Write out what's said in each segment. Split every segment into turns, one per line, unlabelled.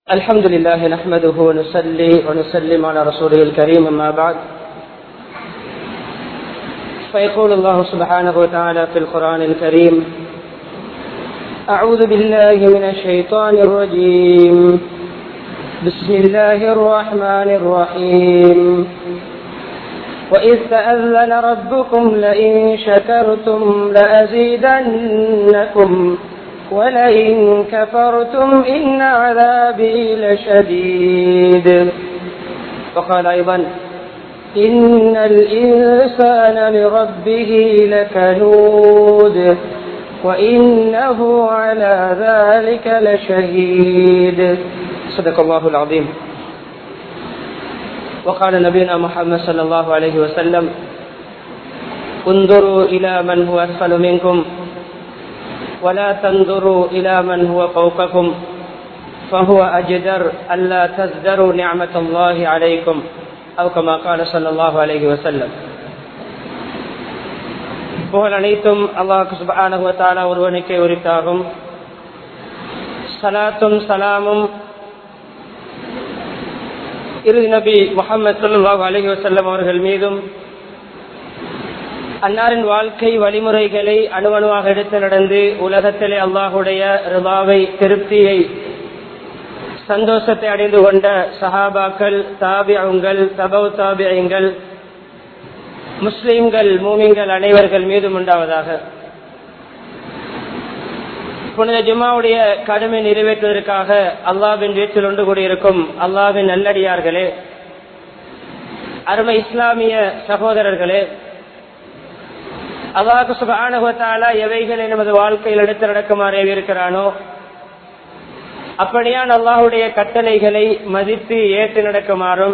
الحمد لله نحمده ونصلي ونسلم على رسوله الكريم أما بعد فيقول الله سبحانه وتعالى في القرآن الكريم أعوذ بالله من الشيطان الرجيم بسم الله الرحمن الرحيم وإذ تأذن ربكم لئن شكرتم لأزيدنكم ولئن كفرتم إن عذابي لشديد وقال أيضا إن الإنسان لربه لكنود وإنه على ذلك لشهيد صدق الله العظيم وقال نبينا محمد صلى الله عليه وسلم انظروا إلى من هو أسفل منكم ولا تنظروا إلى من هو فوقكم فهو أجدر ألا تزدروا نعمة الله عليكم أو كما قال صلى الله عليه وسلم புகழ் அனைத்தும் அல்லாஹு சுபானுவத்தாலா ஒருவனுக்கே உரித்தாகும் சலாத்தும் சலாமும் இறுதி நபி முகமது சொல்லாஹு அலஹி வசல்லம் அவர்கள் மீதும் அன்னாரின் வாழ்க்கை வழிமுறைகளை அணுவணுவாக எடுத்து நடந்து உலகத்திலே அல்லாஹுடைய ரிபாவை திருப்தியை சந்தோஷத்தை அடைந்து கொண்ட சஹாபாக்கள் தாபியங்கள் தபவ் தாபியங்கள் முஸ்லிம்கள் மூமிங்கள் அனைவர்கள் மீதும் உண்டாவதாக புனித ஜும்மாவுடைய கடமை நிறைவேற்றுவதற்காக அல்லாவின் வீட்டில் ஒன்று கூடியிருக்கும் அல்லாவின் நல்லடியார்களே அருமை இஸ்லாமிய சகோதரர்களே அல்லாஹு சுபானுகத்தாலா எவைகளை நமது வாழ்க்கையில் எடுத்து நடக்குமாறு இருக்கிறானோ அப்படியான் அல்லாஹுடைய கட்டளைகளை மதித்து ஏற்று நடக்குமாறும்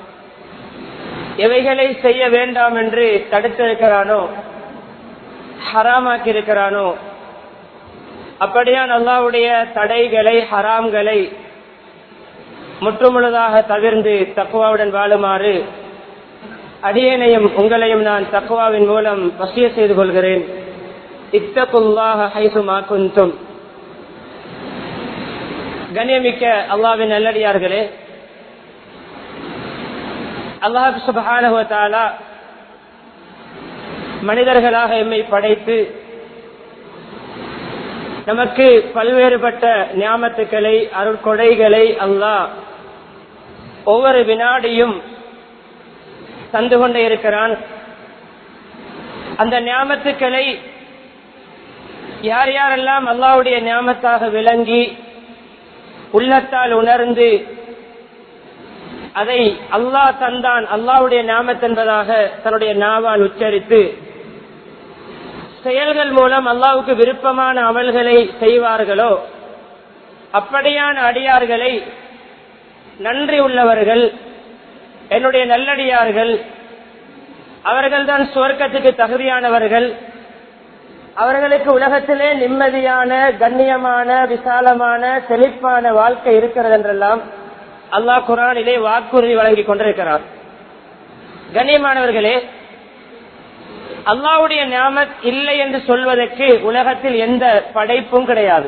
எவைகளை செய்ய வேண்டாம் என்று தடுத்திருக்கிறானோ ஹராமாக்கி இருக்கிறானோ அப்படியான் அல்லாவுடைய தடைகளை ஹராம்களை முற்றுமுழுதாக தவிர்ந்து தக்குவாவுடன் வாழுமாறு அடியனையும் உங்களையும் நான் தக்குவாவின் மூலம் வசிய செய்து கொள்கிறேன் இத்தகுல்லாக ஹைசுமா குந்தும் கண்ணியமிக்க அல்லாவின் நல்லடியார்களே அல்லாஹ் சுபஹானுவத்தாலா மனிதர்களாக எம்மை படைத்து நமக்கு பல்வேறுபட்ட ஞாபத்துக்களை அருட்கொடைகளை அல்லாஹ் ஒவ்வொரு வினாடியும் தந்து கொண்டே இருக்கிறான் அந்த ஞாபத்துக்களை யார் யாரெல்லாம் அல்லாவுடைய ஞாபத்தாக விளங்கி உள்ளத்தால் உணர்ந்து அதை அல்லாஹ் தந்தான் அல்லாவுடைய ஞாபத் என்பதாக தன்னுடைய நாவால் உச்சரித்து செயல்கள் மூலம் அல்லாவுக்கு விருப்பமான அமல்களை செய்வார்களோ அப்படியான அடியார்களை நன்றி உள்ளவர்கள் என்னுடைய நல்லடியார்கள் அவர்கள்தான் சுவர்க்கத்துக்கு தகுதியானவர்கள் அவர்களுக்கு உலகத்திலே நிம்மதியான கண்ணியமான விசாலமான செழிப்பான வாழ்க்கை இருக்கிறது என்றெல்லாம் அல்லாஹ் குரானிலே வாக்குறுதி வழங்கி கொண்டிருக்கிறார் கண்ணியமானவர்களே அல்லாவுடைய ஞாபத் இல்லை என்று சொல்வதற்கு உலகத்தில் எந்த படைப்பும் கிடையாது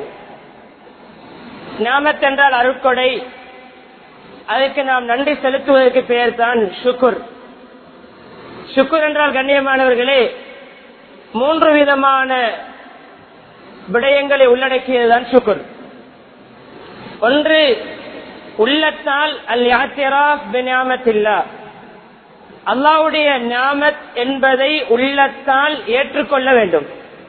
ஞாபத் என்றால் அருட்கொடை அதற்கு நாம் நன்றி செலுத்துவதற்கு பெயர் தான் சுக்குர் சுக்குர் என்றால் கண்ணியமானவர்களே மூன்று விதமான விடயங்களை உள்ளடக்கியதுதான் சுக்குர் ஒன்று உள்ளத்தால் அல் யாத்திரா அல்லாவுடைய ஞாமத் என்பதை உள்ளத்தால் ஏற்றுக்கொள்ள வேண்டும்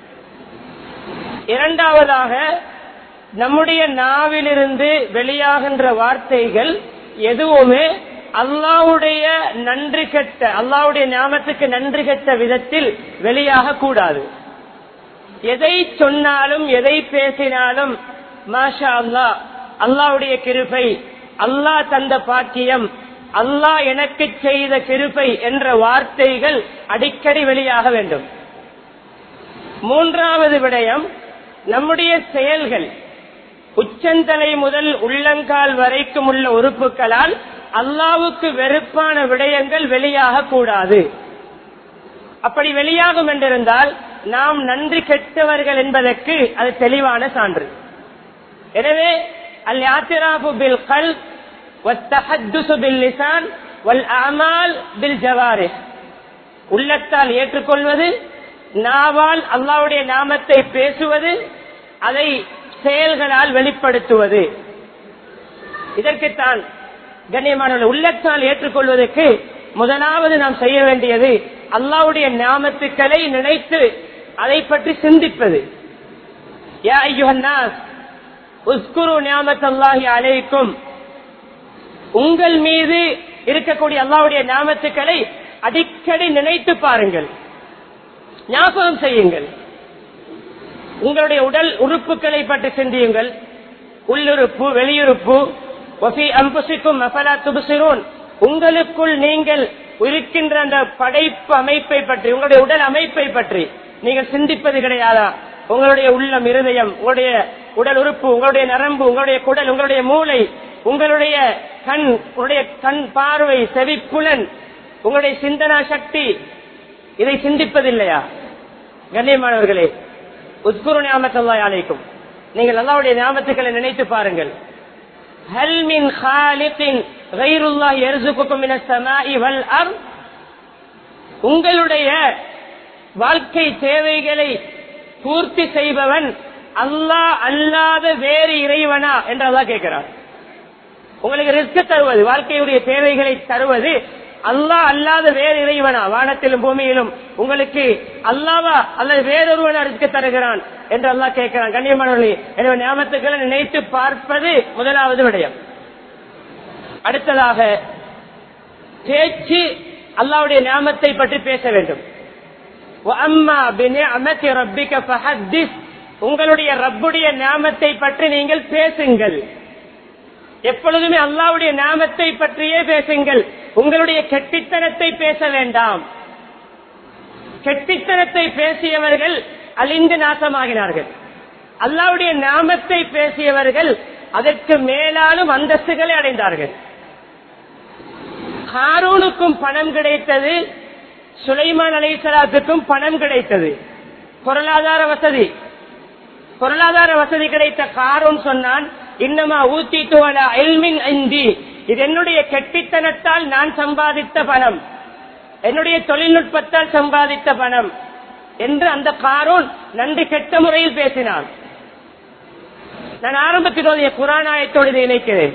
இரண்டாவதாக நம்முடைய நாவிலிருந்து வெளியாகின்ற வார்த்தைகள் எதுவுமே அல்லாவுடைய நன்றி கெட்ட அல்லாவுடைய ஞாபகத்துக்கு நன்றி கெட்ட விதத்தில் வெளியாக கூடாது எதை சொன்னாலும் எதை பேசினாலும் மாஷா அல்லா அல்லாவுடைய கிருபை அல்லாஹ் தந்த பாக்கியம் அல்லாஹ் எனக்கு செய்த கிருபை என்ற வார்த்தைகள் அடிக்கடி வெளியாக வேண்டும் மூன்றாவது விடயம் நம்முடைய செயல்கள் உச்சந்தலை முதல் உள்ளங்கால் வரைக்கும் உள்ள உறுப்புகளால் அல்லாவுக்கு வெறுப்பான விடயங்கள் வெளியாக கூடாது அப்படி வெளியாகும் என்றிருந்தால் நாம் நன்றி கெட்டவர்கள் என்பதற்கு அது தெளிவான சான்று எனவே الاعتراف بالقلب والتحدث باللسان والأعمال بالجوارح உள்ளத்தால் ஏற்றுக்கொள்வது நாவால் அல்லாவுடைய நாமத்தை பேசுவது அதை செயல்களால் வெளிப்படுத்துவது இதற்குத்தான் கண்ணியமான உள்ளத்தால் ஏற்றுக்கொள்வதற்கு முதலாவது நாம் செய்ய வேண்டியது அல்லாவுடைய நாமத்துக்களை நினைத்து அதை பற்றி சிந்திப்பது யா ஐயுஹன்னாஸ் உஸ்குரு நியாமத்தல்லாஹி அலைக்கும் உங்கள் மீது இருக்கக்கூடிய அல்லாவுடைய நாமத்துக்களை அடிக்கடி நினைத்து பாருங்கள் ஞாபகம் செய்யுங்கள் உங்களுடைய உடல் உறுப்புகளை பற்றி சிந்தியுங்கள் உள்ளுறுப்பு வெளியுறுப்பு ஒஃபி அம்புசிக்கும் மஃபலா துபுசிரோன் உங்களுக்குள் நீங்கள் இருக்கின்ற அந்த படைப்பு அமைப்பை பற்றி உங்களுடைய உடல் அமைப்பை பற்றி நீங்கள் சிந்திப்பது கிடையாதா உங்களுடைய உள்ளம் இருதயம் உங்களுடைய உடல் உறுப்பு உங்களுடைய நரம்பு உங்களுடைய குடல் உங்களுடைய மூளை உங்களுடைய கண் உங்களுடைய கண் பார்வை செவிப்புலன் உங்களுடைய சிந்தனா சக்தி இதை சிந்திப்பதில்லையா கண்ணியமானவர்களே உத்குரு ஞாபகத்தல்லாய் அழைக்கும் நீங்கள் அல்லாவுடைய ஞாபகத்துக்களை நினைத்து பாருங்கள் ஹல் மின் ஹாலிகின் கைருல்லாஹ் யர்சுகுக்கும் மினஸ் ஸமாஇ வல் அர்த் உங்களுடைய வாழ்க்கை தேவைகளை பூர்த்தி செய்பவன் அல்லாஹ் அல்லாத வேறு இறைவனா என்று அல்லாஹ் கேட்கிறார் உங்களுக்கு ரிஸ்க் தருவது வாழ்க்கையுடைய தேவைகளை தருவது அல்லாஹ் அல்லாத வேறு இறைவனா வானத்திலும் பூமியிலும் உங்களுக்கு அல்லாவா அல்லது வேறொருவனா ரிஸ்க் தருகிறான் என்று அல்லாஹ் கேட்கிறான் கண்ணியமானவர்களே எனவே ஞாபகத்துக்களை நினைத்து பார்ப்பது முதலாவது விடயம் அடுத்ததாக பேச்சு அல்லாவுடைய ஞாபகத்தை பற்றி பேச வேண்டும் وَأَمَّا بِنِعْمَةِ رَبِّكَ فَحَدِّثْ உங்களுடைய ரப்புடைய நாமத்தை பற்றி நீங்கள் பேசுங்கள் எப்பொழுதுமே அல்லாவுடைய நாமத்தை பற்றியே பேசுங்கள் உங்களுடைய கெட்டித்தனத்தை பேச வேண்டாம் கெட்டித்தனத்தை பேசியவர்கள் அழிந்து நாசமாகினார்கள் அல்லாவுடைய நாமத்தை பேசியவர்கள் அதற்கு மேலாலும் அந்தஸ்துகளை அடைந்தார்கள் ஹாரூனுக்கும் பணம் கிடைத்தது சுலைமான் அலைசலாத்துக்கும் பணம் கிடைத்தது பொருளாதார வசதி பொருளாதார வசதி கிடைத்த காரும் சொன்னான் இன்னமா ஊத்தி துவல எல்மின் ஐந்தி இது என்னுடைய கெட்டித்தனத்தால் நான் சம்பாதித்த பணம் என்னுடைய தொழில்நுட்பத்தால் சம்பாதித்த பணம் என்று அந்த காரோன் நன்றி கெட்ட முறையில் பேசினான் நான் ஆரம்பத்தில் ஓதிய குரானாயத்தோடு இதை இணைக்கிறேன்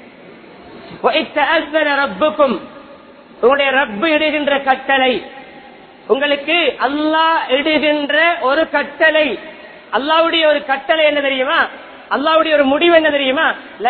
ரப்புக்கும் உங்களுடைய ரப்பு இடுகின்ற கட்டளை உங்களுக்கு அல்லாஹ் இடுகின்ற ஒரு கட்டளை அல்லாவுடைய ஒரு கட்டளை என்ன தெரியுமா அல்லாவுடைய ஒரு முடிவு என்ன தெரியுமா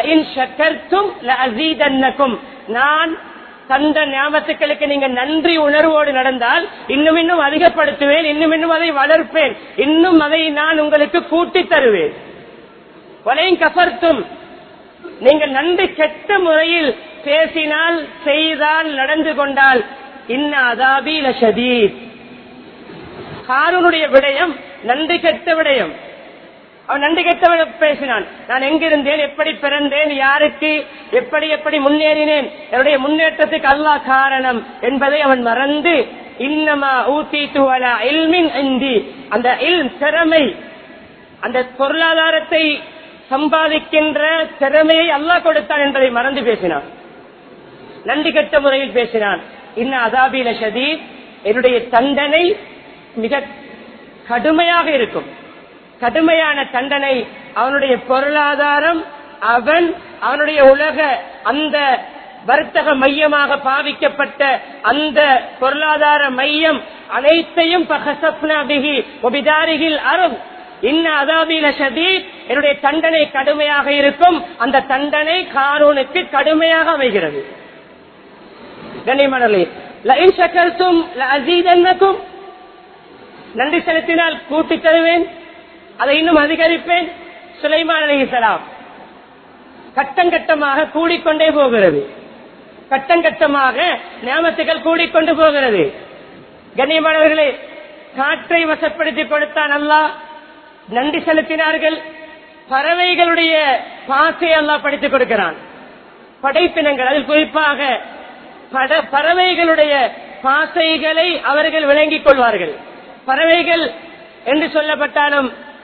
நான் தந்த ஞாபகத்துக்களுக்கு நீங்க நன்றி உணர்வோடு நடந்தால் இன்னும் இன்னும் அதிகப்படுத்துவேன் இன்னும் இன்னும் அதை வளர்ப்பேன் இன்னும் அதை நான் உங்களுக்கு கூட்டி தருவேன் வலையும் கசர்த்தும் நீங்கள் நன்றி கெட்ட முறையில் பேசினால் செய்தால் நடந்து கொண்டால் இன்ன அதாபீல ஷதீத் ஹாரூனுடைய விடயம் நன்றி கெட்ட விடயம் அவன் நன்றி கெட்டவன் பேசினான் நான் எங்கிருந்தேன் எப்படி பிறந்தேன் யாருக்கு எப்படி எப்படி முன்னேறினேன் என்னுடைய முன்னேற்றத்துக்கு அல்லாஹ் காரணம் என்பதை அவன் மறந்து இன்னமா ஊத்தி துவலா இல்மின் இந்தி அந்த இல் திறமை அந்த பொருளாதாரத்தை சம்பாதிக்கின்ற திறமையை அல்லாஹ் கொடுத்தான் என்பதை மறந்து பேசினான் நன்றி கெட்ட முறையில் பேசினான் இன்ன அதாபீல ஷதீத் என்னுடைய தண்டனை மிக கடுமையாக இருக்கும் கடுமையான தண்டனை அவனுடைய பொருளாதாரம் அவன் அவனுடைய உலக அந்த வர்த்தக மையமாக பாவிக்கப்பட்ட அந்த பொருளாதார மையம் அனைத்தையும் அரும் இன்ன அதாபீல ஷதீத் என்னுடைய தண்டனை கடுமையாக இருக்கும் அந்த தண்டனை காரூனுக்கு கடுமையாக அமைகிறது கண்ணியமனே நன்றி செலுத்தினால் கூட்டி தருவேன் அதை இன்னும் அதிகரிப்பேன் சுலைமான் அலிசலாம் கட்டம் கட்டமாக கூடிக்கொண்டே போகிறது கட்டம் கட்டமாக நியமத்துகள் கூடிக்கொண்டு போகிறது கண்ணியமானவர்களே காற்றை வசப்படுத்தி கொடுத்தான் அல்லா நன்றி செலுத்தினார்கள் பறவைகளுடைய பாசை அல்லா படித்துக் கொடுக்கிறான் படைப்பினங்கள் அதில் குறிப்பாக பறவைகளுடைய பாசைகளை அவர்கள் விளங்கிக் கொள்வார்கள் பறவைகள் என்று சொல்லப்பட்டாலும்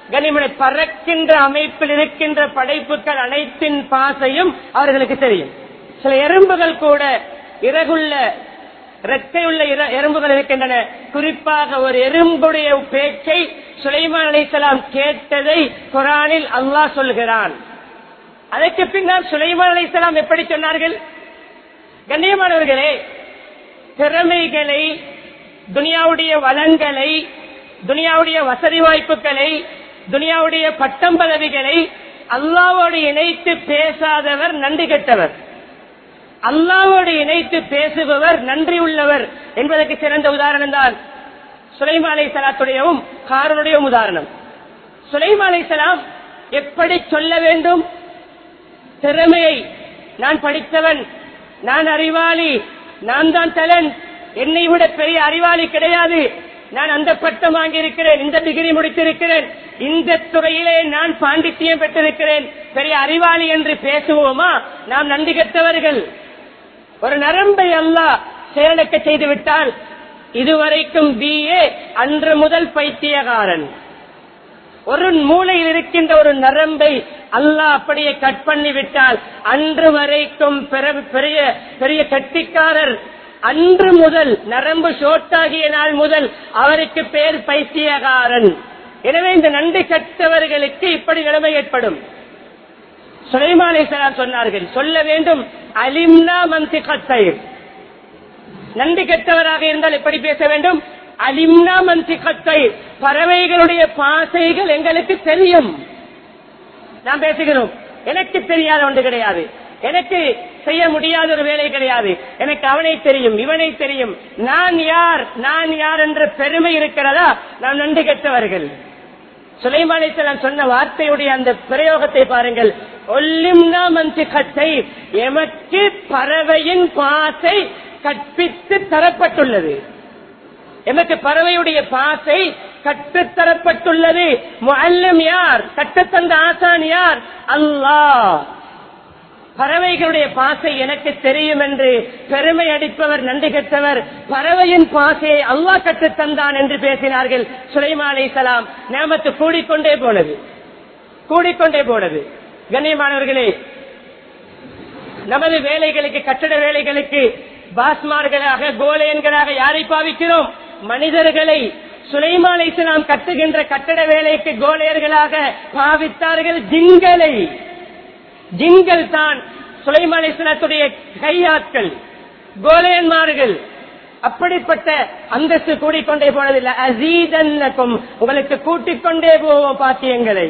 கனிமனை பறக்கின்ற அமைப்பில் இருக்கின்ற படைப்புகள் அனைத்தின் பாசையும் அவர்களுக்கு தெரியும் சில எறும்புகள் கூட இறகுள்ள ரெக்கையுள்ள இர- எறும்புகள் இருக்கின்றன குறிப்பாக ஒரு எறும்புடைய பேச்சை சுலைமான் அலைசலாம் கேட்டதை குரானில் அல்லாஹ் சொல்கிறான் அதற்கு பின்னால் சுலைமான் அலைசலாம் எப்படி சொன்னார்கள் கண்ணியமானவர்களே திறமைகளை துனியாவுடைய வளங்களை துனியாவுடைய வசதி வாய்ப்புகளை துனியாவுடைய பட்டம் பதவிகளை அல்லாவோடு இணைத்து பேசாதவர் நன்றி கெட்டவர் அல்லாவோடு இணைத்து பேசுபவர் நன்றி உள்ளவர் என்பதற்கு சிறந்த உதாரணம் தான் சுலைமா அலை சலாத்துடையவும் காரனுடையவும் உதாரணம் சுலைமா அலை சலாம் எப்படி சொல்ல வேண்டும் திறமையை நான் படித்தவன் நான் அறிவாளி நான் தான் தலன் என்னை விட பெரிய அறிவாளி கிடையாது நான் அந்த பட்டம் வாங்கியிருக்கிறேன் இந்த டிகிரி முடித்திருக்கிறேன் இந்த துறையிலே நான் பாண்டித்தியம் பெற்றிருக்கிறேன் பெரிய அறிவாளி என்று பேசுவோமா நாம் நன்றி கெட்டவர்கள் ஒரு நரம்பை அல்லாஹ் செயலக்க செய்து விட்டால் இதுவரைக்கும் பிஏ அன்று முதல் பைத்தியகாரன் ஒரு மூலையில் இருக்கின்ற ஒரு நரம்பை அல்லாஹ் அப்படியே கட் பண்ணி விட்டால் அன்று வரைக்கும் பெர- பெரிய பெரிய கட்டிக்காரர் அன்று முதல் நரம்பு ஷோட்டாகிய நாள் முதல் அவருக்கு பேர் பைத்தியகாரன் எனவே இந்த நன்றி கட்டவர்களுக்கு இப்படி நிலைமை ஏற்படும் சுலைமானை சொன்னார்கள் சொல்ல வேண்டும் அலிம்னா மந்தி கத்தைர் நன்றி கெட்டவராக இருந்தால் எப்படி பேச வேண்டும் அலிம்னா மந்தி கத்தை பறவைகளுடைய பாசைகள் எங்களுக்கு தெரியும் நாம் பேசுகிறோம் எனக்கு தெரியாத ஒன்று கிடையாது எனக்கு செய்ய முடியாத ஒரு வேலை கிடையாது எனக்கு அவனை தெரியும் இவனை தெரியும் நான் யார் நான் யார் என்ற பெருமை இருக்கிறதா நாம் நன்றி கெட்டவர்கள் சுலைமானிசலாம் சொன்ன வார்த்தையுடைய அந்த பிரயோகத்தை பாருங்கள் ஒல்லிம்னா மந்தி கத்தை எமக்கு பறவையின் பாசை கற்பித்து தரப்பட்டுள்ளது எமக்கு பறவையுடைய பாசை கற்றுத்தரப்பட்டுள்ளது முஅல்லிம் யார் கற்றுத்தந்த ஆசான் யார் அல்லாஹ் பறவைகளுடைய பாசை எனக்கு தெரியும் என்று பெருமை அடிப்பவர் நன்றி கெட்டவர் பறவையின் பாசையை அல்லாஹ் கற்றுத் தந்தான் என்று பேசினார்கள் சுலைமா அலைசலாம் நேமத்து கூடிக்கொண்டே போனது கூடிக்கொண்டே போனது கண்ணியமானவர்களே நமது வேலைகளுக்கு கட்டட வேலைகளுக்கு பாஸ்மார்களாக கோலையன்களாக யாரை பாவிக்கிறோம் மனிதர்களை சுலைமான் இஸ்லாம் கட்டுகின்ற கட்டட வேலைக்கு கோலையர்களாக பாவித்தார்கள் ஜிங்களை ஜிங்கள் தான் சுலைமான் இஸ்லாத்துடைய கையாட்கள் கோலையன்மார்கள் அப்படிப்பட்ட அந்தஸ்து கூடிக்கொண்டே போனதில்லை அசீதன்னக்கும் உங்களுக்கு கூட்டிக் கொண்டே போவோம் பாக்கியங்களை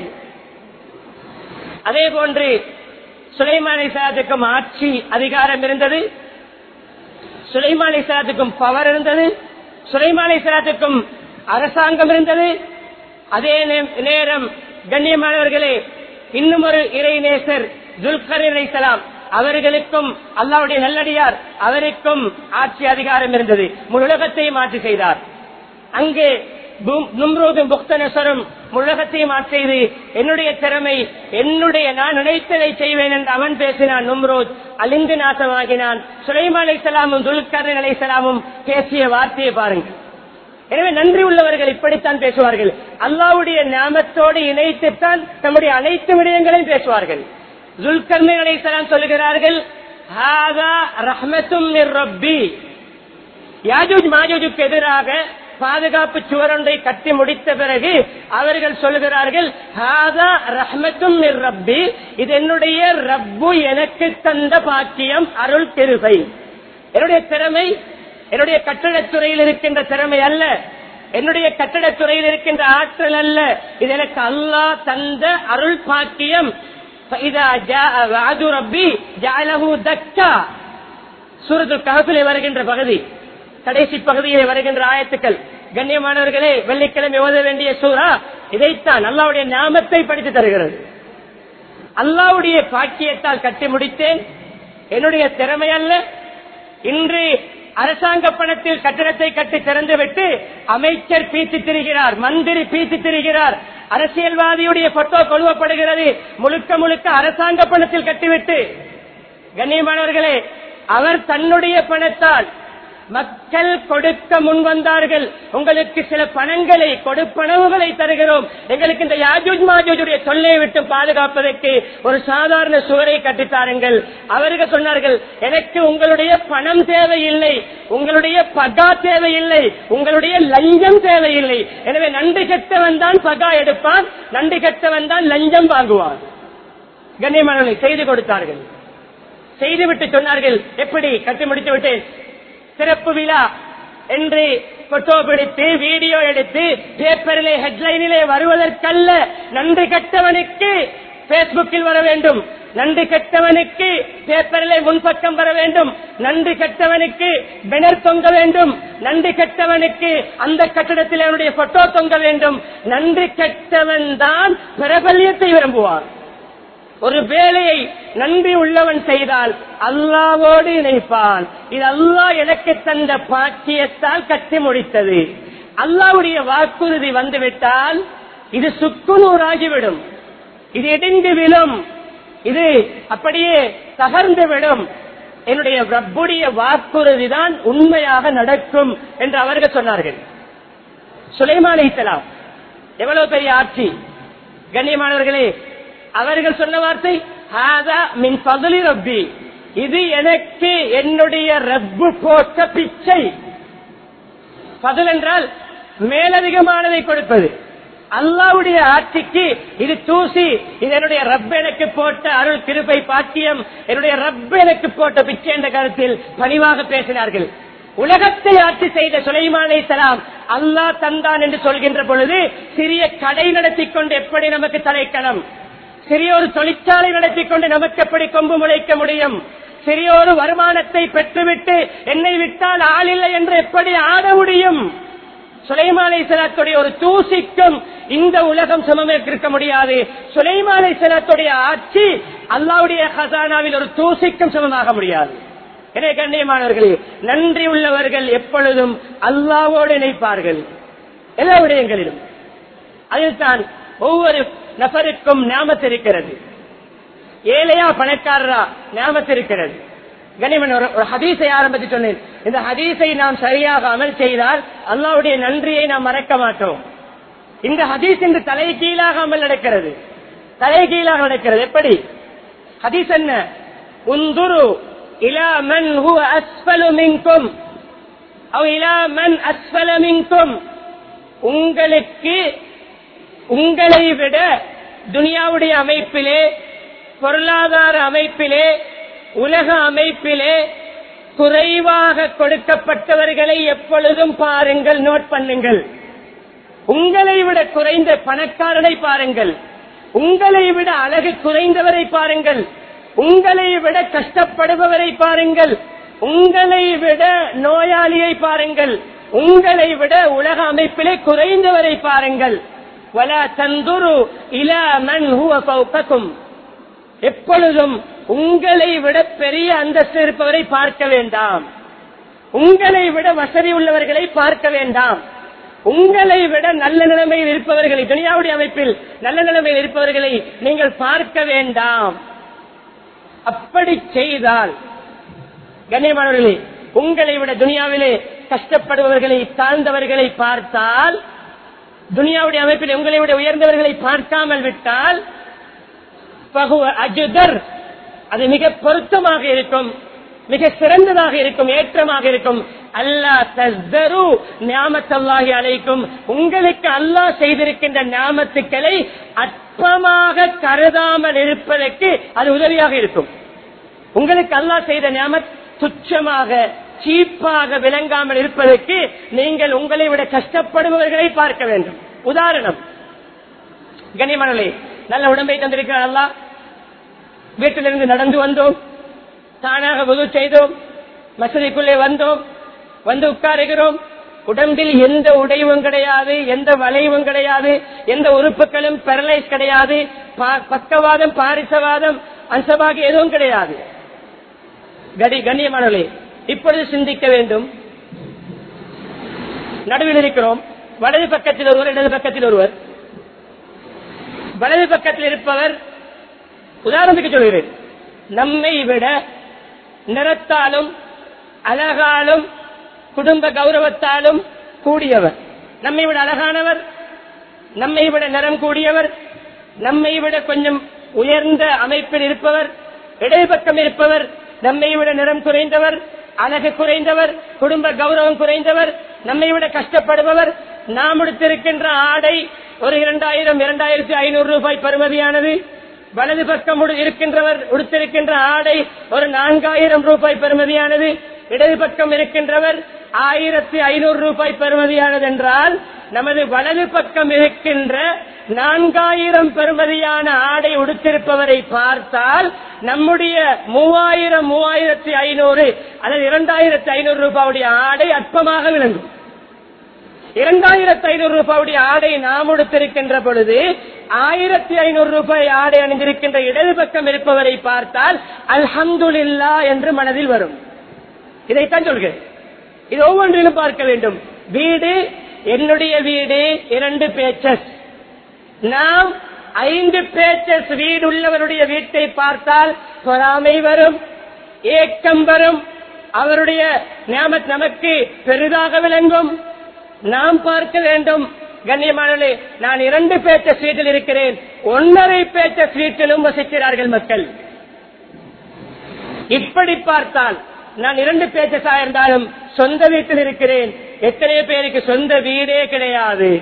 அதே போன்று சுலைமான் இஸ்லாத்துக்கும் ஆட்சி அதிகாரம் இருந்தது சுலைமான் இஸ்லாத்துக்கும் பவர் இருந்தது சுலைமான் இஸ்லாத்துக்கும் அரசாங்கம் இருந்தது அதே நே- நேரம் கண்ணியமானவர்களே இன்னும் ஒரு இறை நேசர் துல்கர் இஸ்லாம் அவர்களுக்கும் அல்லாவுடைய நல்லடியார் அவருக்கும் ஆட்சி அதிகாரம் இருந்தது முழு உலகத்தையும் ஆட்சி செய்தார் அங்கே பு- நும்ரூதும் புக்தனசரும் உலகத்தையும் ஆட்சி செய்து என்னுடைய திறமை என்னுடைய நான் நினைத்ததை செய்வேன் என்று அவன் பேசினான் நும்ரோத் அழிந்து நாசமாகினான் சுலைமான் அலைசலாமும் துல்கர் அலைசலாமும் பேசிய வார்த்தையை பாருங்கள் எனவே நன்றி உள்ளவர்கள் இப்படித்தான் பேசுவார்கள் அல்லாவுடைய நாமத்தோடு இணைத்துத்தான் நம்முடைய அனைத்து விடயங்களையும் பேசுவார்கள் துல்கர்மி அலைசலாம் சொல்லுகிறார்கள் "ஹாதா ரஹ்மத்தும் மிர் ரப்பி." யாஜூஜ் மாஜூஜுக்கு எதிராக பாதுகாப்பு சுவரொன்றை கட்டி முடித்த பிறகு அவர்கள் சொல்லுகிறார்கள் "ஹாதா ரஹ்மத்தும் மிர் ரப்பி." இது என்னுடைய ரப்பு எனக்கு தந்த பாக்கியம் அருள் திருவை என்னுடைய திறமை என்னுடைய கட்டடத்துறையில் இருக்கின்ற திறமை அல்ல என்னுடைய கட்டடத்துறையில் இருக்கின்ற ஆற்றல் அல்ல இது எனக்கு அல்லாஹ் தந்த அருள் பாக்கியம் فإذا جاء وعد ربي جعله دكا சூரத்துல் கஹஃபிலே வருகின்ற பகுதி கடைசி பகுதியிலே வருகின்ற ஆயத்துக்கள் கண்ணியமானவர்களே வெள்ளிக்கிழமை ஓத வேண்டிய சூரா இதைத்தான் அல்லாவுடைய நாமத்தை படித்து தருகிறது அல்லாவுடைய பாக்கியத்தால் கட்டி முடித்தேன் என்னுடைய திறமை அல்ல இன்று அரசாங்க பணத்தில் கட்டடத்தை கட்டி திறந்து விட்டு அமைச்சர் பீத்து திரிகிறார் மந்திரி பீத்து திரிகிறார் அரசியல்வாதியுடைய போட்டோ கொழுவப்படுகிறது முழுக்க முழுக்க அரசாங்க பணத்தில் கட்டிவிட்டு கண்ணியமானவர்களே அவர் தன்னுடைய பணத்தால் மக்கள் கொடுக்க முன் வந்தார்கள் உங்களுக்கு சில பணங்களை கொடுப்பனவுகளை தருகிறோம் எங்களுக்கு இந்த யாஜூஜ் மாஜூஜுடைய தொல்லை விட்டு பாதுகாப்பதற்கு ஒரு சாதாரண சுவரை கட்டித்தாருங்கள் அவர்கள் சொன்னார்கள் எனக்கு உங்களுடைய பணம் தேவையில்லை உங்களுடைய பகா தேவையில்லை உங்களுடைய லஞ்சம் தேவையில்லை எனவே நன்றி கெட்டவன் தான் பகா எடுப்பான் நன்றி கெட்டவன் தான் லஞ்சம் வாங்குவான் கண்ணியமானவர்களை செய்து கொடுத்தார்கள் செய்துவிட்டு சொன்னார்கள் எப்படி கட்டி முடித்து விட்டேன் சிறப்பு விழா என்று போட்டோ பிடித்து வீடியோ எடுத்து பேப்பரிலே ஹெட்லைனிலே வருவதற்கல்ல நன்றி கட்டவனுக்கு பேஸ்புக்கில் வர வேண்டும் நன்றி கெட்டவனுக்கு பேப்பரிலே முன்பக்கம் வர வேண்டும் நன்றி கெட்டவனுக்கு பெனர் தொங்க வேண்டும் நன்றி கெட்டவனுக்கு அந்த கட்டடத்தில் அவனுடைய போட்டோ தொங்க வேண்டும் நன்றி கெட்டவன் தான் பிரபல்யத்தை விரும்புவான் ஒரு வேலையை நன்றி உள்ளவன் செய்தால் அல்லாவோடு இணைப்பான் இது அல்லாஹ் எனக்கு தந்த பாக்கியத்தால் கட்டி முடித்தது அல்லாவுடைய வாக்குறுதி வந்துவிட்டால் இது சுக்குநூறாகிவிடும் இது இடிந்து விழும் இது அப்படியே தகர்ந்து விடும் என்னுடைய ரப்புடைய வாக்குறுதி தான் உண்மையாக நடக்கும் என்று அவர்கள் சொன்னார்கள் சுலைமான் இஸ்லாம் எவ்வளவு பெரிய ஆட்சி கண்ணியமானவர்களே அவர்கள் சொன்ன வார்த்தை "ஹாதா மின் பதலி ரப்பி இது எனக்கு என்னுடைய ரப்பு போட்ட பிச்சை பதில் என்றால் மேலதிகமானதை கொடுப்பது அல்லாவுடைய ஆட்சிக்கு இது தூசி இது என்னுடைய ரப் எனக்கு போட்ட அருள் கிருபை பாக்கியம் என்னுடைய ரப் எனக்கு போட்ட பிச்சை என்ற கருத்தில் பணிவாக பேசினார்கள் உலகத்தை ஆட்சி செய்த சுலைமானை சலாம் அல்லாஹ் தந்தான் என்று சொல்கின்ற பொழுது சிறிய கடை நடத்தி கொண்டு எப்படி நமக்கு தலைக்கணம் சிறிய ஒரு தொழிற்சாலை நடத்தி கொண்டு நமக்கு எப்படி கொம்பு முளைக்க முடியும் சிறிய ஒரு வருமானத்தை பெற்றுவிட்டு என்னை விட்டால் ஆள் இல்லை என்று எப்படி ஆட முடியும் சுலைமானை சலாத்துடைய ஒரு தூசிக்கும் இந்த உலகம் சமமே இருக்க முடியாது சுலைமானை சலாத்துடைய ஆட்சி அல்லாவுடைய ஹசானாவில் ஒரு தூசிக்கும் சமமாக முடியாது எனவே கண்ணியமானவர்களே நன்றி உள்ளவர்கள் எப்பொழுதும் அல்லாவோடு இணைப்பார்கள் எல்லா விடயங்களிலும் அதில்தான் ஒவ்வொரு நபருக்கும் ஞாபகத்து இருக்கிறது ஏழையா பணக்காரரா ஞாபகத்து இருக்கிறது கனிமன் ஒரு ஒரு ஹதீஸை ஆரம்பித்து சொன்னேன் இந்த ஹதீஸை நாம் சரியாக அமல் செய்தால் அல்லாவுடைய நன்றியை நாம் மறக்க மாட்டோம் இந்த ஹதீஸ் இன்று தலை கீழாக அமல் நடக்கிறது தலை கீழாக நடக்கிறது எப்படி ஹதீஸ் என்ன உந்துரு இலா மன் ஹுவ அஸ்ஃபலு மின்கும் அவ் இலா மன் அஸ்ஃபல மின்கும் உங்களுக்கு உங்களை விட துனியாவுடைய அமைப்பிலே பொருளாதார அமைப்பிலே உலக அமைப்பிலே குறைவாக கொடுக்கப்பட்டவர்களை எப்பொழுதும் பாருங்கள் நோட் பண்ணுங்கள் உங்களை விட குறைந்த பணக்காரனை பாருங்கள் உங்களை விட அழகு குறைந்தவரை பாருங்கள் உங்களை விட கஷ்டப்படுபவரை பாருங்கள் உங்களை விட நோயாளியை பாருங்கள் உங்களை விட உலக அமைப்பிலே குறைந்தவரை பாருங்கள் வலா தந்துரு இலா மன் ஹுவ ஃபௌகக்கும் எப்பொழுதும் உங்களை விட பெரிய அந்தஸ்து இருப்பவரை பார்க்க வேண்டாம் உங்களை விட வசதி உள்ளவர்களை பார்க்க வேண்டாம் உங்களை விட நல்ல நிலைமையில் இருப்பவர்களை துனியாவுடைய அமைப்பில் நல்ல நிலைமையில் இருப்பவர்களை நீங்கள் பார்க்க வேண்டாம் அப்படி செய்தால் கண்ணியமானவர்களே உங்களை விட துனியாவிலே கஷ்டப்படுபவர்களை தாழ்ந்தவர்களை பார்த்தால் துனியாவுடைய அமைப்பில் உங்களை விட உயர்ந்தவர்களை பார்க்காமல் விட்டால் பகுவ அஜுதர் அது மிக பொருத்தமாக இருக்கும் மிக சிறந்ததாக இருக்கும் ஏற்றமாக இருக்கும் அல்லா தஸ்தரு ஞாமத்தல்லாகி அழைக்கும் உங்களுக்கு அல்லாஹ் செய்திருக்கின்ற ஞாமத்துக்களை அற்பமாக கருதாமல் இருப்பதற்கு அது உதவியாக இருக்கும் உங்களுக்கு அல்லாஹ் செய்த ஞாமத் துச்சமாக சீப்பாக விளங்காமல் இருப்பதற்கு நீங்கள் உங்களை விட கஷ்டப்படுபவர்களை பார்க்க வேண்டும் உதாரணம் கனிமணலே நல்ல உடம்பை தந்திருக்கிறார் அல்லா வீட்டிலிருந்து நடந்து வந்தோம் தானாக உதவு செய்தோம் மசதிக்குள்ளே வந்தோம் வந்து உட்காருகிறோம் உடம்பில் எந்த உடைவும் கிடையாது எந்த வளைவும் கிடையாது எந்த உறுப்புகளும் பெரலைஸ் கிடையாது பா- பக்கவாதம் பாரிசவாதம் அம்சமாக எதுவும் கிடையாது கடி கண்ணியமானவர்களே இப்பொழுது சிந்திக்க வேண்டும் நடுவில் இருக்கிறோம் வலது பக்கத்தில் ஒருவர் இடது பக்கத்தில் ஒருவர் வலது பக்கத்தில் இருப்பவர் உதாரணத்துக்கு சொல்கிறேன் நம்மை விட நிறத்தாலும் அழகாலும் குடும்ப கௌரவத்தாலும் கூடியவர் நம்மை விட அழகானவர் நம்மை விட நிறம் கூடியவர் நம்மை விட கொஞ்சம் உயர்ந்த அமைப்பில் இருப்பவர் இடைப்பக்கம் இருப்பவர் நம்மை விட நிறம் குறைந்தவர் அழகு குறைந்தவர் குடும்ப கௌரவம் குறைந்தவர் நம்மை விட கஷ்டப்படுபவர் நாம் உடுத்திருக்கின்ற ஆடை ஒரு இரண்டாயிரம் இரண்டாயிரத்தி ஐநூறு ரூபாய் பெறுமதியானது வலது பக்கம் உடு- இருக்கின்றவர் உடுத்திருக்கின்ற ஆடை ஒரு நான்காயிரம் ரூபாய் பெறுமதியானது இடது பக்கம் இருக்கின்றவர் ஆயிரத்தி ஐநூறு ரூபாய் பெறுமதியானது என்றால் நமது வலது பக்கம் இருக்கின்ற நான்காயிரம் பெறுமதியான ஆடை உடுத்திருப்பவரை பார்த்தால் நம்முடைய மூவாயிரம் மூவாயிரத்தி ஐநூறு அல்லது இரண்டாயிரத்தி ஐநூறு ரூபாயுடைய ஆடை அற்பமாக விளங்கும் இரண்டாயிரத்தி ஐநூறு ரூபாயுடைய ஆடை நாம் உடுத்திருக்கின்ற பொழுது ஆயிரத்தி ஐநூறு ரூபாய் ஆடை அணிந்திருக்கின்ற இடது பக்கம் இருப்பவரை பார்த்தால் அல்ஹம்துலில்லா என்று மனதில் வரும் இதைத்தான் சொல்கிறேன் இது ஒவ்வொன்றிலும் பார்க்க வேண்டும் வீடு என்னுடைய வீடு இரண்டு பேச்சஸ் நாம் ஐந்து பேச்சஸ் வீடு உள்ளவருடைய வீட்டை பார்த்தால் பொறாமை வரும் ஏக்கம் வரும் அவருடைய ஞாபகம் நமக்கு பெரிதாக விளங்கும் நாம் பார்க்க வேண்டும் கண்ணியமானே நான் இரண்டு பேச்ச ஸ்வீட்டில் இருக்கிறேன் ஒன்றரை பேச்ச ஸ்வீட்டிலும் வசிக்கிறார்கள் மக்கள் இப்படி பார்த்தால் நான் இரண்டு பேச்சஸா இருந்தாலும் சொந்த வீட்டில் இருக்கிறேன் எத்தனை பேருக்கு சொந்த வீடே கிடையாது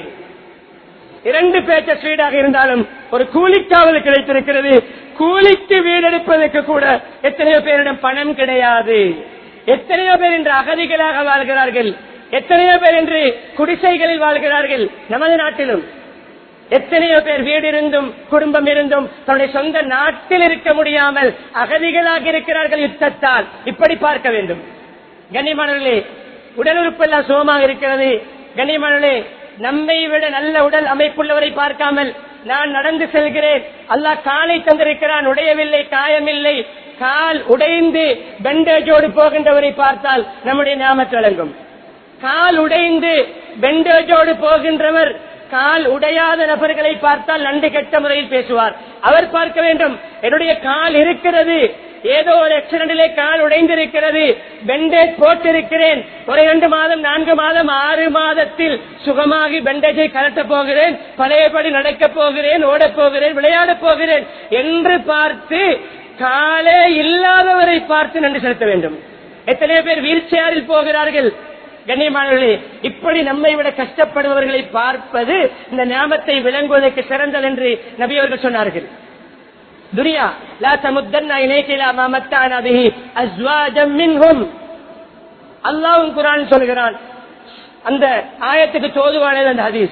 இரண்டு பேச்ச வீடாக இருந்தாலும் ஒரு கூலிக்காவல் கிடைத்திருக்கிறது கூலிக்கு வீடு எடுப்பதற்கு கூட எத்தனையோ பேரிடம் பணம் கிடையாது எத்தனையோ பேர் இன்று அகதிகளாக வாழ்கிறார்கள் எத்தனையோ பேர் இன்று குடிசைகளில் வாழ்கிறார்கள் நமது நாட்டிலும் எத்தனையோ பேர் வீடு இருந்தும் குடும்பம் இருந்தும் தன்னுடைய சொந்த நாட்டில் இருக்க முடியாமல் அகதிகளாக இருக்கிறார்கள் யுத்தத்தால் இப்படி பார்க்க வேண்டும் கண்ணியமானவர்களே உடல் உறுப்பெல்லாம் சுகமாக இருக்கிறது கண்ணியமானவர்களே நம்மை விட நல்ல உடல் அமைப்புள்ளவரை பார்க்காமல் நான் நடந்து செல்கிறேன் அல்லாஹ் காலை தந்திருக்கிறான் உடையவில்லை காயமில்லை கால் உடைந்து பெண்டேஜோடு போகின்றவரை பார்த்தால் நம்முடைய ஞாபகத்து விளங்கும் கால் உடைந்து பெண்டேஜோடு போகின்றவர் கால் உடையாத நபர்களை பார்த்தால் நன்றி கெட்ட முறையில் பேசுவார் அவர் பார்க்க வேண்டும் என்னுடைய கால் இருக்கிறது ஏதோ ஒரு ஆக்சிடென்டிலே கால் உடைந்திருக்கிறது பெண்டேஜ் போட்டிருக்கிறேன் ஒரு இரண்டு மாதம் நான்கு மாதம் ஆறு மாதத்தில் சுகமாகி பெண்டேஜை கலட்டப் போகிறேன் பழையபடி நடக்கப் போகிறேன் ஓடப் போகிறேன் விளையாடப் போகிறேன் என்று பார்த்து காலே இல்லாதவரை பார்த்து நன்றி செலுத்த வேண்டும் எத்தனையோ பேர் வீல் சேரில் போகிறார்கள் கண்ணியமானவர்களே இப்படி நம்மை விட கஷ்டப்படுபவர்களை பார்ப்பது இந்த ஞாபத்தை விளங்குவதற்கு சிறந்தது என்று நபி அவர்கள் சொன்னார்கள் துனியா லா தமுத்தன்ன இலைக்க இலா மா மத்தஅனா பிஹி அஸ்வாஜம் மின்ஹும் அல்லாஹ்வும் குர்ஆன் சொல்கிறான் அந்த ஆயத்துக்கு தோதுவானது அந்த ஹதீஸ்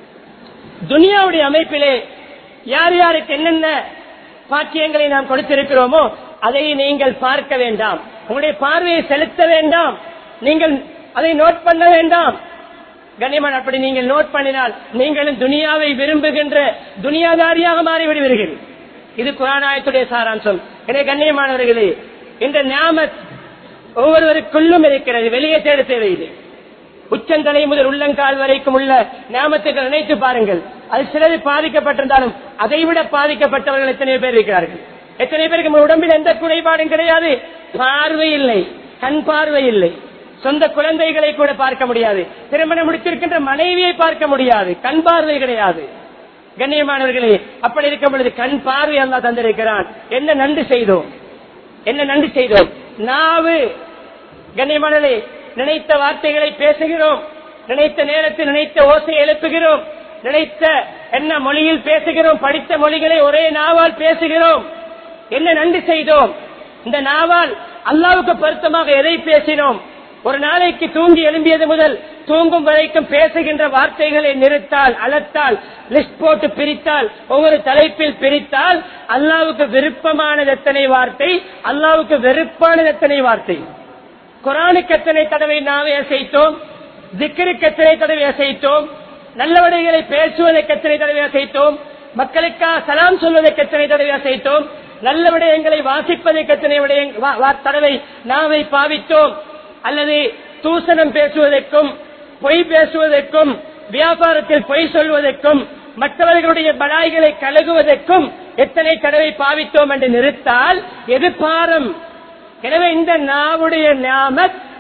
துனியாவுடைய அமைப்பிலே யார் யாருக்கு என்னென்ன பாக்கியங்களை நாம் கொடுத்திருக்கிறோமோ அதை நீங்கள் பார்க்க வேண்டாம் உங்களுடைய பார்வையை செலுத்த வேண்டாம் நீங்கள் அதை நோட் பண்ண வேண்டாம் கண்ணியமான அப்படி நீங்கள் நோட் பண்ணினால் நீங்களும் துனியாவை விரும்புகின்ற துனியாதாரியாக மாறிவிடுவீர்கள் இது குரானாயத்துடைய சாராம்சம் எனவே கண்ணியமானவர்களே இந்த ஞாபத் ஒவ்வொருவருக்குள்ளும் இருக்கிறது வெளியே தேட தேவையில்லை உச்சந்தலை முதல் உள்ளங்கால் வரைக்கும் உள்ள ஞாபகத்துக்கு நினைத்து பாருங்கள் அது சிலது பாதிக்கப்பட்டிருந்தாலும் அதைவிட பாதிக்கப்பட்டவர்கள் எத்தனை பேர் இருக்கிறார்கள் எத்தனை பேருக்கு நம்ம உடம்பில் எந்த குறைபாடும் கிடையாது பார்வை இல்லை கண் பார்வை இல்லை சொந்த குழந்தைகளை கூட பார்க்க முடியாது திருமணம் முடித்திருக்கின்ற மனைவியை பார்க்க முடியாது கண் பார்வை கிடையாது கண்ணியமானவர்களே அப்படி இருக்கும் பொழுது கண் பார்வை அல்லா தந்திருக்கிறான் என்ன நன்றி செய்தோம் என்ன நன்றி செய்தோம் நாவு கண்ணியமானவர்களே நினைத்த வார்த்தைகளை பேசுகிறோம் நினைத்த நேரத்தில் நினைத்த ஓசை எழுப்புகிறோம் நினைத்த என்ன மொழியில் பேசுகிறோம் படித்த மொழிகளை ஒரே நாவால் பேசுகிறோம் என்ன நன்றி செய்தோம் இந்த நாவால் அல்லாவுக்கு பொருத்தமாக எதை பேசினோம் ஒரு நாளைக்கு தூங்கி எழும்பியது முதல் தூங்கும் வரைக்கும் பேசுகின்ற வார்த்தைகளை நிறுத்தால் அலத்தால் லிஸ்ட் போட்டு பிரித்தால் ஒவ்வொரு தலைப்பில் பிரித்தால் அல்லாவுக்கு விருப்பமானது எத்தனை வார்த்தை அல்லாவுக்கு வெறுப்பானது எத்தனை வார்த்தை குரானுக்கு எத்தனை தடவை நாமே அசைத்தோம் திக்கருக்கு எத்தனை தடவை அசைத்தோம் நல்லவடைகளை பேசுவதற்கு எத்தனை தடவை அசைத்தோம் மக்களுக்காக சலாம் சொல்வதற்கு எத்தனை தடவை அசைத்தோம் நல்ல விடயங்களை வாசிப்பதற்கு எத்தனை விடயங் வா- வா- தடவை நாவை பாவித்தோம் அல்லது தூசணம் பேசுவதற்கும் பொய் பேசுவதற்கும் வியாபாரத்தில் பொய் சொல்வதற்கும் மற்றவர்களுடைய பலாய்களை கழுகுவதற்கும் எத்தனை தடவை பாவித்தோம் என்று நிறுத்தால் எது பாரம் எனவே இந்த நாவுடைய ஞாபத்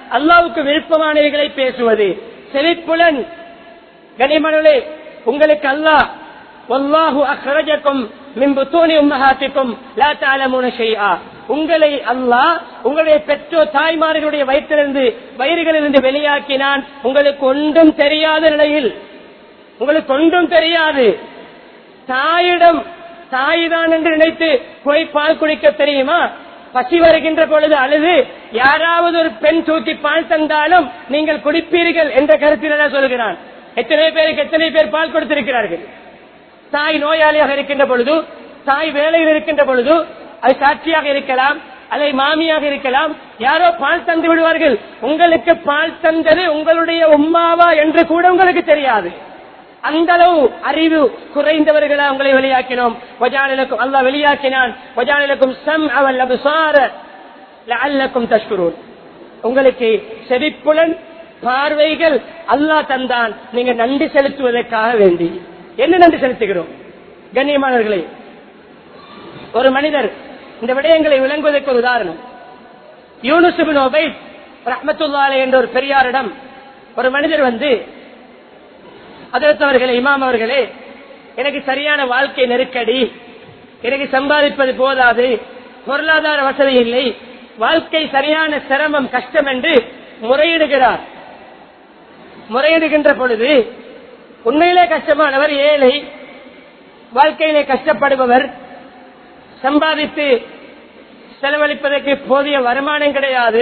அல்லாவுக்கு விருப்பமானவைகளை பேசுவது செழிப்புலன் கனிமணலே உங்களுக்கு அல்லாஹ் வல்லாஹு அஹ்ரஜக்கும் மின் புத்தூனி உம்மஹாத்திக்கும் லா தஅலமூன ஷைஆ உங்களை அல்லாஹ் உங்களுடைய பெற்றோர் தாய்மார்களுடைய வயிற்றிலிருந்து வயிறுகளிலிருந்து வெளியாக்கினான் உங்களுக்கு ஒன்றும் தெரியாத நிலையில் உங்களுக்கு ஒன்றும் தெரியாது தாயிடம் தாய்தான் என்று நினைத்து போய் பால் குடிக்க தெரியுமா பசி வருகின்ற பொழுது அழுது யாராவது ஒரு பெண் தூக்கி பால் தந்தாலும் நீங்கள் குடிப்பீர்கள் என்ற கருத்தில் சொல்கிறான் எத்தனை பேருக்கு எத்தனை பேர் பால் கொடுத்திருக்கிறார்கள் தாய் நோயாளியாக இருக்கின்ற பொழுது தாய் வேலையில் இருக்கின்ற பொழுது அது சாட்சியாக இருக்கலாம் அதை மாமியாக இருக்கலாம் யாரோ பால் தந்து விடுவார்கள் உங்களுக்கு பால் தந்தது உங்களுடைய உம்மாவா என்று கூட உங்களுக்கு தெரியாது அந்த அளவு அறிவு குறைந்தவர்களா உங்களை வெளியாக்கினோம் வஜானிலக்கும் அல்லாஹ் வெளியாக்கினான் வஜானிலக்கும் சம் அவல் அபுசார அல்லக்கும் தஷ்குரூன் உங்களுக்கு செவிப்புலன் பார்வைகள் அல்லாஹ் தந்தான் நீங்க நன்றி செலுத்துவதற்காக வேண்டி என்ன நன்றி செலுத்துகிறோம் கண்ணியமானவர்களே ஒரு மனிதர் இந்த விடயங்களை விளங்குவதற்கு ஒரு உதாரணம் யூனுசுபின் ரஹமத்துல்லாலே என்ற ஒரு பெரியாரிடம் ஒரு மனிதர் வந்து அதற்கவர்களே இமாம் அவர்களே எனக்கு சரியான வாழ்க்கை நெருக்கடி எனக்கு சம்பாதிப்பது போதாது பொருளாதார வசதி இல்லை வாழ்க்கை சரியான சிரமம் கஷ்டம் என்று முறையிடுகிறார் முறையிடுகின்ற பொழுது உண்மையிலே கஷ்டமானவர் ஏழை வாழ்க்கையிலே கஷ்டப்படுபவர் சம்பாதித்து செலவழிப்பதற்கு போதிய வருமானம் கிடையாது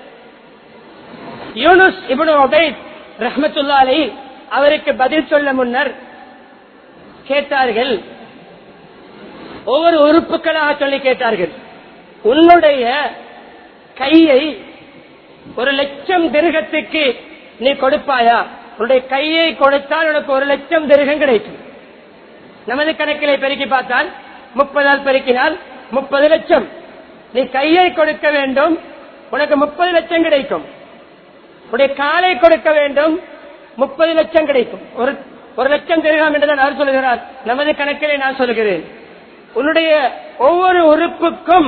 யூனுஸ் இபுனு ஒபைத் ரஹமத்துல்லா அலை அவருக்கு பதில் சொல்ல முன்னர் கேட்டார்கள் ஒவ்வொரு உறுப்புகளாக சொல்லி கேட்டார்கள் உன்னுடைய கையை ஒரு லட்சம் திருகத்துக்கு நீ கொடுப்பாயா உன்னுடைய கையை கொடுத்தால் உனக்கு ஒரு லட்சம் திருகம் கிடைக்கும் நமது கணக்கிலே பெருக்கி பார்த்தால் முப்பதால் பெருக்கினால் முப்பது லட்சம் நீ கையை கொடுக்க வேண்டும் உனக்கு முப்பது லட்சம் கிடைக்கும் உடைய காலை கொடுக்க வேண்டும் முப்பது லட்சம் கிடைக்கும் ஒரு ஒரு லட்சம் திருகாம் என்றுதான் அவர் சொல்கிறார் நமது கணக்கிலே நான் சொல்கிறேன் உன்னுடைய ஒவ்வொரு உறுப்புக்கும்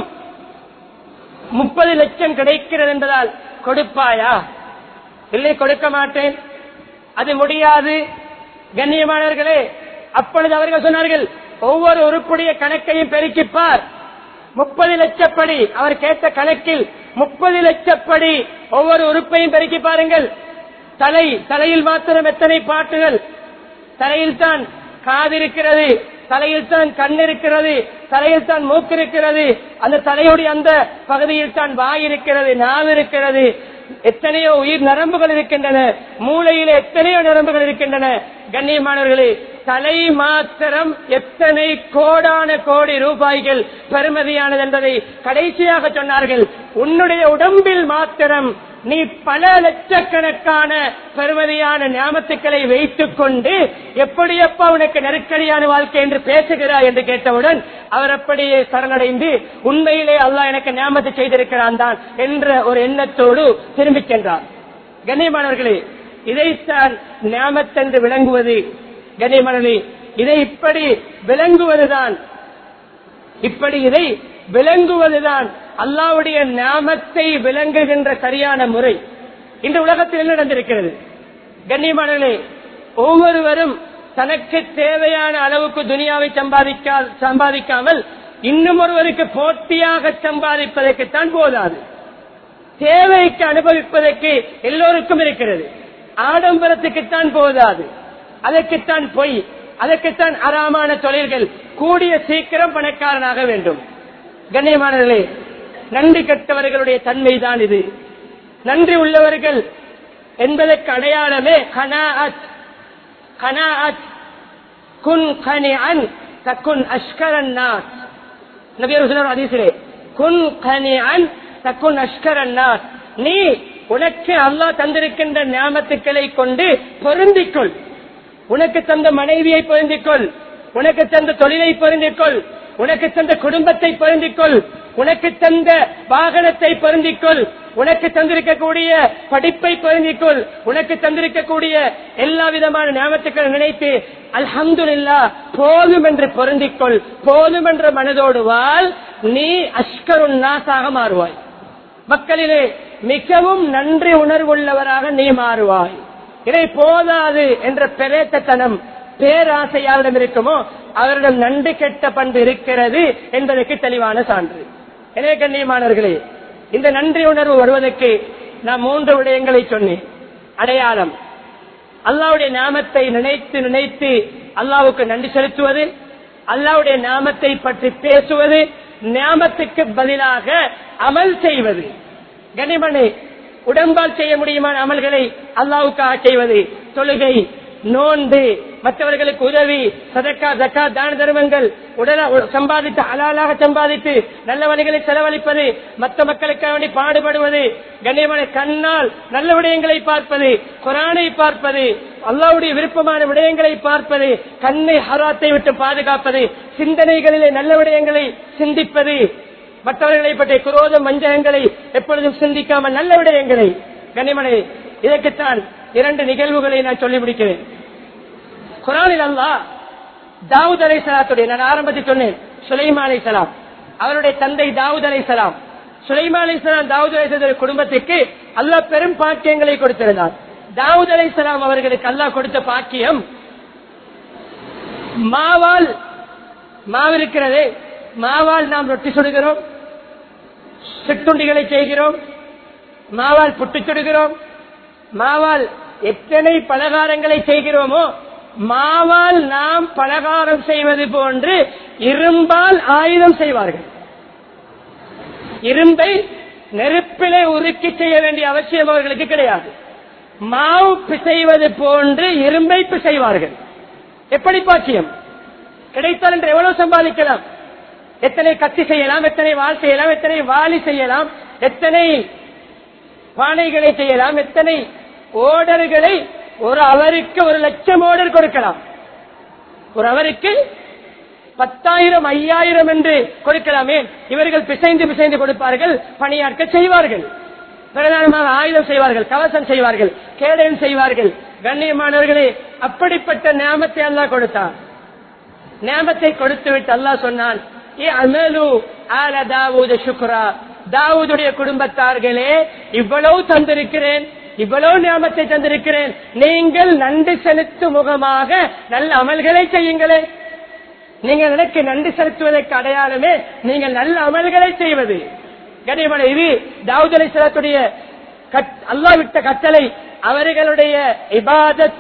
முப்பது லட்சம் கிடைக்கிறது என்பதால் கொடுப்பாயா இல்லை கொடுக்க மாட்டேன் அது முடியாது கண்ணியமானவர்களே அப்பொழுது அவர்கள் சொன்னார்கள் ஒவ்வொரு உறுப்புடைய கணக்கையும் பெருக்கிப்பார் முப்பது லட்சப்படி அவர் கேட்ட கணக்கில் முப்பது லட்சப்படி ஒவ்வொரு உறுப்பையும் பெருக்கி பாருங்கள் தலை தலையில் மாத்திரம் எத்தனை பாட்டுகள் தலையில் தான் காது இருக்கிறது தலையில் தான் கண் இருக்கிறது தலையில் தான் மூக்கு இருக்கிறது அந்த தலையுடைய அந்த பகுதியில் தான் வாய் இருக்கிறது நாவு இருக்கிறது எத்தனையோ உயிர் நரம்புகள் இருக்கின்றன மூளையில எத்தனையோ நரம்புகள் இருக்கின்றன கண்ணியமானவர்களே தலை மாத்திரம் எத்தனை கோடான கோடி ரூபாய்கள் பெருமதியானது என்பதை கடைசியாக சொன்னார்கள் உன்னுடைய உடம்பில் மாத்திரம் நீ பல லட்சக்கணக்கான பெருமதியான ஞாபகத்துக்களை வைத்துக் கொண்டு எப்படி எப்ப உனக்கு நெருக்கடியான வாழ்க்கை என்று பேசுகிறாய் என்று கேட்டவுடன் அவர் அப்படியே சரணடைந்து உண்மையிலே அல்லாஹ் எனக்கு ஞாபகத்தை செய்திருக்கிறான் தான் என்ற ஒரு எண்ணத்தோடு திரும்பி சென்றார் கண்ணியமானவர்களே இதைத்தான் ஞாபகத்தென்று விளங்குவது கண்ணியமானவர்களே இதை இப்படி விளங்குவதுதான் இப்படி இதை விளங்குவதுதான் அல்லாவுடைய நாமத்தை விளங்குகின்ற சரியான முறை இந்த உலகத்தில் என்ன நடந்திருக்கிறது கண்ணியமானே ஒவ்வொருவரும் தனக்கு தேவையான அளவுக்கு துனியாவை சம்பாதிக்கா சம்பாதிக்காமல் இன்னும் ஒருவருக்கு போட்டியாக சம்பாதிப்பதற்குத்தான் போதாது தேவைக்கு அனுபவிப்பதற்கு எல்லோருக்கும் இருக்கிறது ஆடம்பரத்துக்குத்தான் போதாது அதற்குத்தான் பொய் அதற்குத்தான் அறாமான தொழில்கள் கூடிய சீக்கிரம் பணக்காரனாக வேண்டும் கண்ணியமானவர்களே நன்றி கட்டவர்களுடைய தன்மைதான் இது நன்றி உள்ளவர்கள் என்பதற்கு அடையாளமே கனாஅத் கனாஅத் குன் கனிஅன் தக்குன் அஷ்கரன் நாஸ் நபியர் சொல்றார் ஹதீஸிலே குன் கனிஅன் தக்குன் அஷ்கரன் நாஸ் நீ உனக்கு அல்லாஹ் தந்திருக்கின்ற ஞாபகத்துக்களை கொண்டு பொருந்திக்கொள் உனக்கு தந்த மனைவியை பொருந்திக்கொள் உனக்கு தந்த தொழிலை பொருந்திக்கொள் உனக்கு தந்த குடும்பத்தை பொருந்திக்கொள் உனக்கு தந்த வாகனத்தை பொருந்திக்கொள் உனக்கு தந்திருக்கக்கூடிய படிப்பை பொருந்திக்கொள் உனக்கு தந்திருக்கக்கூடிய எல்லா விதமான ஞாபகத்துக்களை நினைத்து அல்ஹம்துலில்லா போதும் என்று பொருந்திக்கொள் போதும் என்ற மனதோடு வாழ் நீ அஷ்கருன் நாசாக மாறுவாய் மக்களிலே மிகவும் நன்றி உணர்வுள்ளவராக நீ மாறுவாய் இதை போதாது என்ற பிரேத்தத்தனம் பேராசை யாரிடம் இருக்குமோ அவரிடம் நன்றி கெட்ட பண்பு இருக்கிறது என்பதற்கு தெளிவான சான்று எனவே கண்ணியமானவர்களே இந்த நன்றி உணர்வு வருவதற்கு நான் மூன்று விடயங்களை சொன்னேன் அடையாளம் அல்லாவுடைய நாமத்தை நினைத்து நினைத்து அல்லாவுக்கு நன்றி செலுத்துவது அல்லாவுடைய நாமத்தை பற்றி பேசுவது நாமத்துக்கு பதிலாக அமல் செய்வது கனிமணி உடம்பால் செய்ய முடியுமான அமல்களை அல்லாவுக்காக செய்வது தொழுகை நோன்பு மற்றவர்களுக்கு உதவி சதக்கா ஜக்கா தான தர்மங்கள் உடல சம்பாதித்து அலாலாக சம்பாதித்து நல்ல வழிகளை செலவழிப்பது மற்ற மக்களுக்காக வேண்டி பாடுபடுவது கண்ணியமான கண்ணால் நல்ல விடயங்களை பார்ப்பது குரானை பார்ப்பது அல்லாவுடைய விருப்பமான விடயங்களை பார்ப்பது கண்ணை ஹராத்தை விட்டு பாதுகாப்பது சிந்தனைகளிலே நல்ல விடயங்களை சிந்திப்பது மற்றவர்களை பற்றிய குரோதம் வஞ்சகங்களை எப்பொழுதும் சிந்திக்காமல் நல்ல விடயங்களை கனிமனை இதற்குத்தான் இரண்டு நிகழ்வுகளை நான் சொல்லி முடிக்கிறேன் குரானில் அல்லா தாவூத் அலை சலாத்துடைய நான் ஆரம்பத்தில் சொன்னேன் சுலைமா அலை சலாம் அவருடைய தந்தை தாவூத் அலை சலாம் சுலைமா அலை சலாம் தாவூத் அலை சலாத்துடைய குடும்பத்துக்கு அல்லாஹ் பெரும் பாக்கியங்களை கொடுத்திருந்தார் தாவூத் அலை சலாம் அவர்களுக்கு அல்லாஹ் கொடுத்த பாக்கியம் மாவால் மாவு இருக்கிறதே மாவால் நாம் ரொட்டி சுடுகிறோம் சிற்றுண்டிகளை செய்கிறோம் மாவால் புட்டு சுடுகிறோம் மாவால் எத்தனை பலகாரங்களை செய்கிறோமோ மாவால் நாம் பலகாரம் செய்வது போன்று இரும்பால் ஆயுதம் செய்வார்கள் இரும்பை நெருப்பிலே உருக்கி செய்ய வேண்டிய அவசியம் அவர்களுக்கு கிடையாது மாவு பிசைவது போன்று இரும்பை பிசைவார்கள் எப்படி பாக்கியம் கிடைத்தால் என்று எவ்வளவு சம்பாதிக்கலாம் எத்தனை கத்தி செய்யலாம் எத்தனை வால் செய்யலாம் எத்தனை வாலி செய்யலாம் எத்தனை பானைகளை செய்யலாம் எத்தனை ஓடர்களை ஒரு அவருக்கு ஒரு லட்சம் ஓடர் கொடுக்கலாம் ஒரு அவருக்கு பத்தாயிரம் ஐயாயிரம் என்று கொடுக்கலாமே இவர்கள் பிசைந்து பிசைந்து கொடுப்பார்கள் பணியாற்ற செய்வார்கள் பிரதானமாக ஆயுதம் செய்வார்கள் கவசம் செய்வார்கள் கேடயம் செய்வார்கள் கண்ணியமானவர்களே அப்படிப்பட்ட நாமத்தை அல்லாஹ் கொடுத்தார் நாமத்தை கொடுத்து விட்டு அல்லாஹ் சொன்னான் தாவூதுடைய குடும்பத்தார்களே இவ்வளவு தந்திருக்கிறேன் இவ்வளவு நியமத்தை தந்திருக்கிறேன் நீங்கள் நன்றி செலுத்தும் முகமாக நல்ல அமல்களை செய்யுங்களே நீங்கள் எனக்கு நன்றி செலுத்துவதற்கு அடையாளமே நீங்கள் நல்ல அமல்களை செய்வது கனிமலை இது தாவூதலை செலுத்துடைய அல்லா விட்ட கட்டளை அவர்களுடைய இபாதத்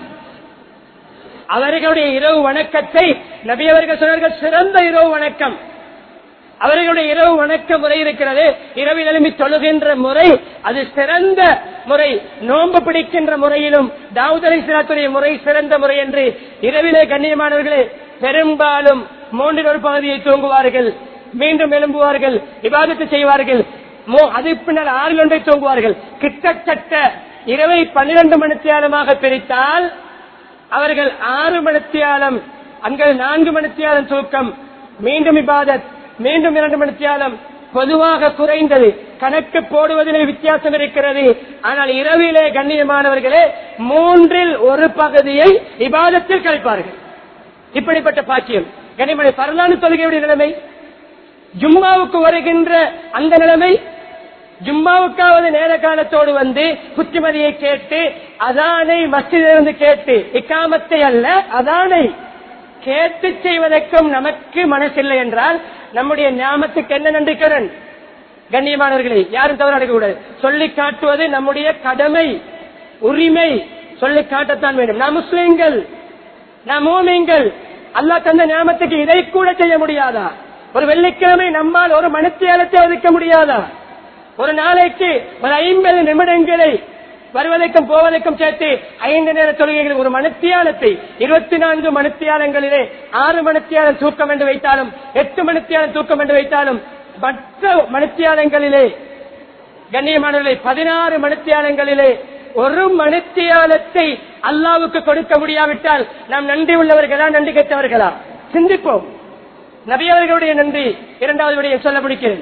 அவர்களுடைய இரவு வணக்கத்தை நபியவர்கள் சொன்னார்கள் சிறந்த இரவு வணக்கம் அவர்களுடைய இரவு வணக்க முறை இருக்கிறது இரவில் எழுமி தொழுகின்ற முறை அது சிறந்த முறை நோன்பு பிடிக்கின்ற முறையிலும் தாவூதலை சிலாத்துடைய முறை சிறந்த முறை என்று இரவிலே கண்ணியமானவர்களே பெரும்பாலும் மூன்றில் ஒரு பகுதியை தூங்குவார்கள் மீண்டும் எழும்புவார்கள் விவாதத்தை செய்வார்கள் அது பின்னர் ஆறில் ஒன்றை தூங்குவார்கள் கிட்டத்தட்ட இரவை பன்னிரண்டு மணித்தியாலமாக பிரித்தால் அவர்கள் ஆறு மணித்தியாலம் அங்கே நான்கு மணித்தியாலம் தூக்கம் மீண்டும் இபாதத் மீண்டும் இரண்டு மணித்தியாலம் பொதுவாக குறைந்தது கணக்கு போடுவதில் வித்தியாசம் இருக்கிறது ஆனால் இரவிலே கண்ணியமானவர்களே மூன்றில் ஒரு பகுதியை இபாதத்தில் கழிப்பார்கள் இப்படிப்பட்ட பாக்கியம் கனிமணி பரலானு தொழுகையுடைய நிலைமை ஜும்மாவுக்கு வருகின்ற அந்த நிலைமை ஜும்மாவுக்காவது நேர காலத்தோடு வந்து புத்திமதியை கேட்டு அதானை மஸ்திலிருந்து கேட்டு இக்காமத்தை அல்ல அதானை கேட்டு செய்வதற்கும் நமக்கு மனசில்லை என்றால் நம்முடைய ஞாபகத்துக்கு என்ன நன்றிக்கரன் கண்ணியமானவர்களை யாரும் தவறு அடைக்கக்கூடாது சொல்லி காட்டுவது நம்முடைய கடமை உரிமை சொல்லி காட்டத்தான் வேண்டும் நாம் முஸ்லிம்கள் நாம் மோமிங்கள் அல்லா தந்த ஞாபகத்துக்கு இதை கூட செய்ய முடியாதா ஒரு வெள்ளிக்கிழமை நம்மால் ஒரு மணித்தியாலத்தை ஒதுக்க முடியாதா ஒரு நாளைக்கு ஒரு ஐம்பது நிமிடங்களை வருவதற்கும் போவதற்கும் சேர்த்து ஐந்து நேர தொழுகைகள் ஒரு மணித்தியாலத்தை இருபத்தி நான்கு மணித்தியாலங்களிலே ஆறு மணித்தியாலம் தூக்கம் என்று வைத்தாலும் எட்டு மணித்தியாலம் தூக்கம் என்று வைத்தாலும் மற்ற மணித்தியாலங்களிலே கண்ணியமானவர்களை பதினாறு மணித்தியாலங்களிலே ஒரு மணித்தியாலத்தை அல்லாவுக்கு கொடுக்க முடியாவிட்டால் நாம் நன்றி உள்ளவர்களா நன்றி கெட்டவர்களா சிந்திப்போம் நபியவர்களுடைய நன்றி இரண்டாவது விடையை சொல்ல முடிக்கிறேன்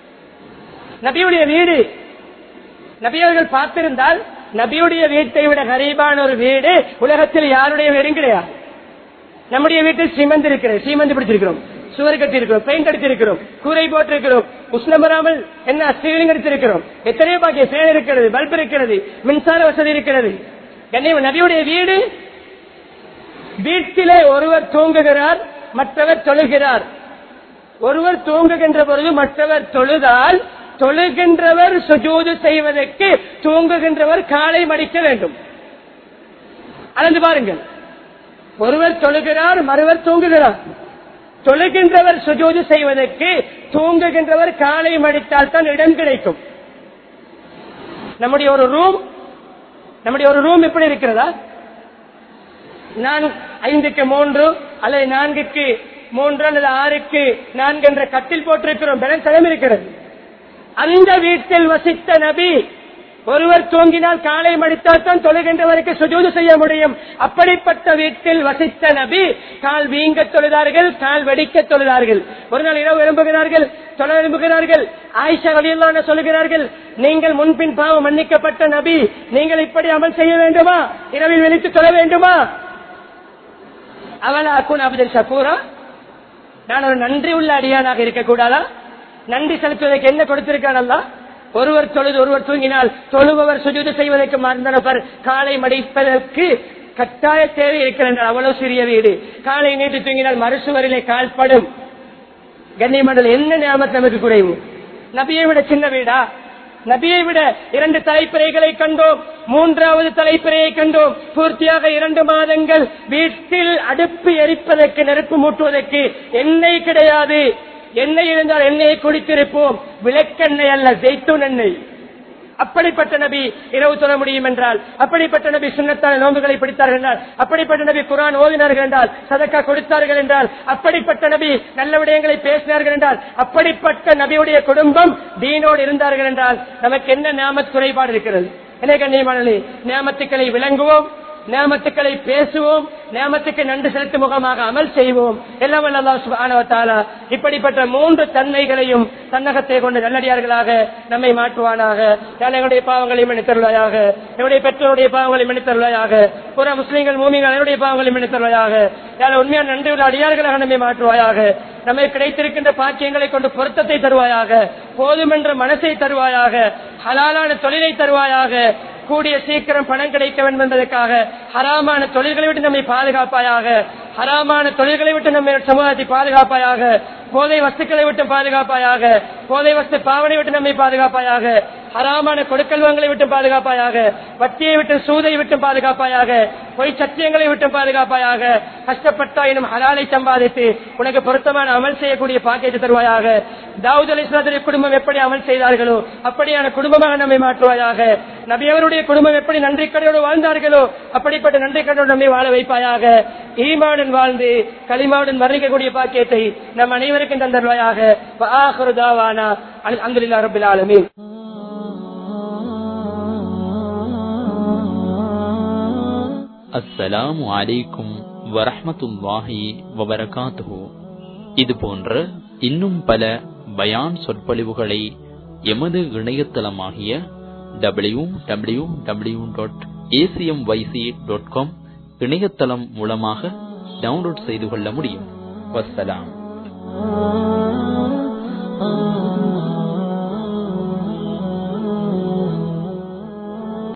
நபியுடைய வீடு நபியவர்கள் பார்த்திருந்தால் நபியுடைய வீட்டை விட கரீபான ஒரு வீடு உலகத்தில் யாருடைய வீடும் கிடையாது நம்முடைய வீட்டில் சீமந்த் இருக்கிறது சீமந்த் பிடிச்சிருக்கிறோம் சுவர் கட்டியிருக்கிறோம் பெயிண்ட் அடித்திருக்கிறோம் கூரை போட்டிருக்கிறோம் உஷ்ணம் வராமல் என்ன ஸ்டீலிங் அடித்திருக்கிறோம் எத்தனையோ பாக்கிய ஃபேன் இருக்கிறது பல்ப் இருக்கிறது மின்சார வசதி இருக்கிறது கண்ணியம் நபியுடைய வீடு வீட்டிலே ஒருவர் தூங்குகிறார் மற்றவர் தொழுகிறார் ஒருவர் தூங்குகின்ற பொழுது மற்றவர் தொழுதால் தொழுகின்றவர் சுஜூது செய்வதற்கு தூங்குகின்றவர் காலை மடிக்க வேண்டும் அளந்து பாருங்கள் ஒருவர் தொழுகிறார் மறுவர் தூங்குகிறார் தொழுகின்றவர் சுஜூது செய்வதற்கு தூங்குகின்றவர் காலை மடித்தால் தான் இடம் கிடைக்கும் நம்முடைய ஒரு ரூம் நம்முடைய ஒரு ரூம் எப்படி இருக்கிறதா நான் ஐந்துக்கு மூன்று அல்லது நான்குக்கு மூன்று அல்லது ஆறுக்கு நான்கு என்ற கட்டில் போட்டிருக்கிறோம் பேலன்ஸ் இடம் இருக்கிறது அந்த வீட்டில் வசித்த நபி ஒருவர் தூங்கினால் காலை மடித்தால் தான் தொழுகின்றவருக்கு சுஜூது செய்ய முடியும் அப்படிப்பட்ட வீட்டில் வசித்த நபி கால் வீங்க தொழுதார்கள் கால் வெடிக்க தொழுதார்கள் ஒரு நாள் இரவு எழும்புகிறார்கள் தொழ எழும்புகிறார்கள் ஆயிஷா ரலியல்லாஹு சொல்லுகிறார்கள் நீங்கள் முன்பின் பாவம் மன்னிக்கப்பட்ட நபி நீங்கள் இப்படி அமல் செய்ய வேண்டுமா இரவில் வெளித்து தொழ வேண்டுமா அவள அக்குன் அபுதல் ஷக்கூரா நான் ஒரு நன்றி உள்ள அடியானாக இருக்கக்கூடாதா நன்றி செலுத்துவதற்கு என்ன கொடுத்திருக்கான் அல்லா ஒருவர் தொழுது ஒருவர் தூங்கினால் தொழுபவர் சுஜூது செய்வதற்கு மறந்தனவர் காலை மடிப்பதற்கு கட்டாய தேவை இருக்கிறார் அவ்வளவு சிறிய வீடு காலை நீட்டு தூங்கினால் மறுசுவரிலே கால்படும் கண்ணியமண்டல் என்ன ஞாபகம் நமக்கு குறைவு நபியை விட சின்ன வீடா நபியை விட இரண்டு தலைப்பிறைகளை கண்டோம் மூன்றாவது தலைப்பிறையை கண்டோம் பூர்த்தியாக இரண்டு மாதங்கள் வீட்டில் அடுப்பு எரிப்பதற்கு நெருப்பு மூட்டுவதற்கு எண்ணெய் கிடையாது எண்ணெய் இருந்தால் எண்ணெயை குடித்திருப்போம் விளக்கெண்ணெய் அல்ல ஜெய்த்தூன் எண்ணெய் அப்படிப்பட்ட நபி இரவு தொழ முடியும் என்றால் அப்படிப்பட்ட நபி சுண்ணத்தான நோன்புகளை பிடித்தார்கள் என்றால் அப்படிப்பட்ட நபி குரான் ஓதினார்கள் என்றால் சதக்கா கொடுத்தார்கள் என்றால் அப்படிப்பட்ட நபி நல்ல விடயங்களை பேசினார்கள் என்றால் அப்படிப்பட்ட நபியுடைய குடும்பம் தீனோடு இருந்தார்கள் என்றால் நமக்கு என்ன நியாமத் குறைபாடு இருக்கிறது எனவே கண்ணியமானே நியாமத்துக்களை விளங்குவோம் நியமத்துக்களை பேசுவோம் நியமத்துக்கு நன்றி செலுத்தும் முகமாக அமல் செய்வோம் எல்லாம் வல்ல அல்லாஹ் சுப்ஹானஹு வ தஆலா இப்படிப்பட்ட மூன்று தன்மைகளையும் தன்னகத்தை கொண்டு நல்லடியார்களாக நம்மை மாற்றுவானாக யாழ் எங்களுடைய பாவங்களை மன்னித்தருளாயாக என்னுடைய பெற்றோருடைய பாவங்களை மன்னித்தருளாயாக புற முஸ்லீம்கள் மூமிகள் என்னுடைய பாவங்களை மன்னித்தருளாயாக யாழ் உண்மையான நன்றி உள்ள அடியார்களாக நம்மை மாற்றுவாயாக நம்மை கிடைத்திருக்கின்ற பாக்கியங்களை கொண்டு பொருத்தத்தை தருவாயாக போதுமென்ற மனசை தருவாயாக ஹலாலான தொழிலை தருவாயாக கூடிய சீக்கிரம் பணம் கிடைக்க வேண்டும் என்பதற்காக ஹராமான தொழில்களை விட்டு நம்மை பாதுகாப்பாயாக ஹராமான தொழில்களை விட்டு நம்ம சமூகத்தை பாதுகாப்பாயாக போதை வஸ்துக்களை விட்டு பாதுகாப்பாயாக போதை வஸ்து பாவனை விட்டு நம்மை பாதுகாப்பாயாக ஹராமான கொடுக்கல்வங்களை விட்டு பாதுகாப்பாயாக வட்டியை விட்டு சூதை விட்டு பாதுகாப்பாயாக பொய் சத்தியங்களை விட்டு பாதுகாப்பாயாக கஷ்டப்பட்டா எனும் ஹலாலை சம்பாதித்து உனக்கு பொருத்தமான அமல் செய்யக்கூடிய பாக்கியத்தை தருவாயாக தாவூத் அலி இஸ்லாத்துடைய குடும்பம் எப்படி அமல் செய்தார்களோ அப்படியான குடும்பமாக நம்மை மாற்றுவாயாக நபியவருடைய குடும்பம் எப்படி நன்றி கடையோடு வாழ்ந்தார்களோ அப்படிப்பட்ட நன்றி கடையோடு நம்மை வாழ வைப்பாயாக ஈமாவுடன் வாழ்ந்து களிமாவுடன் வர்ணிக்கக்கூடிய பாக்கியத்தை நம் அனைவருக்கும் தந்தருவாயாக அல்ஹம்துலில்லாஹி ரப்பில் ஆலமீன்
அஸ்ஸலாமு அலைக்கும் வரஹ்மத்துல்லாஹி வபரகாத்துஹு இது போன்ற இன்னும் பல பயான் சொற்பொழிவுகளை எமது இணையதளமாகிய W W W dot ACM YC dot com இணையதளம் மூலமாக டவுன்லோட் செய்து கொள்ள முடியும் வஸ்ஸலாம்